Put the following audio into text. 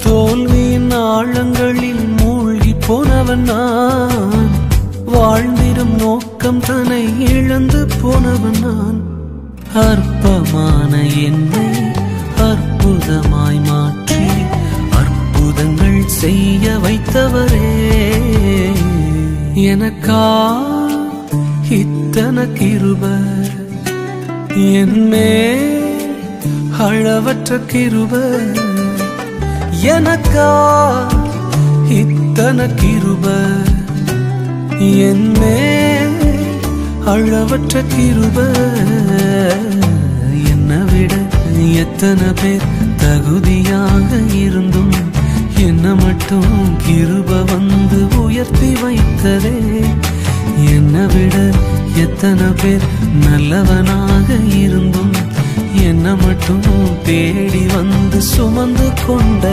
தோல்வியின் ஆழங்களில் மூழ்கி போனவன் நான் வாழ்ந்திடும் நோக்கம் தன்னை இழந்து போனவன் நான் அற்பமான என்னை அற்புதமாய் மாற்றி அற்புதங்கள் செய்ய வைத்தவரே எனக்கா இத்தன கிருபர் என்னே அளவற்ற கிருபர் எனக்கா இத்தன கிருபர் என்னே அளவற்ற கிருபர் என்னை விட எத்தனை பேர் தகுதியாக இருந்தும் என்ன மட்டும் கிருப வந்து உயர்த்தி வைத்ததே என்னை விட எத்தனை பேர் நல்லவனாக இருந்தும் என்ன மட்டும் தேடி வந்து சுமந்து கொண்ட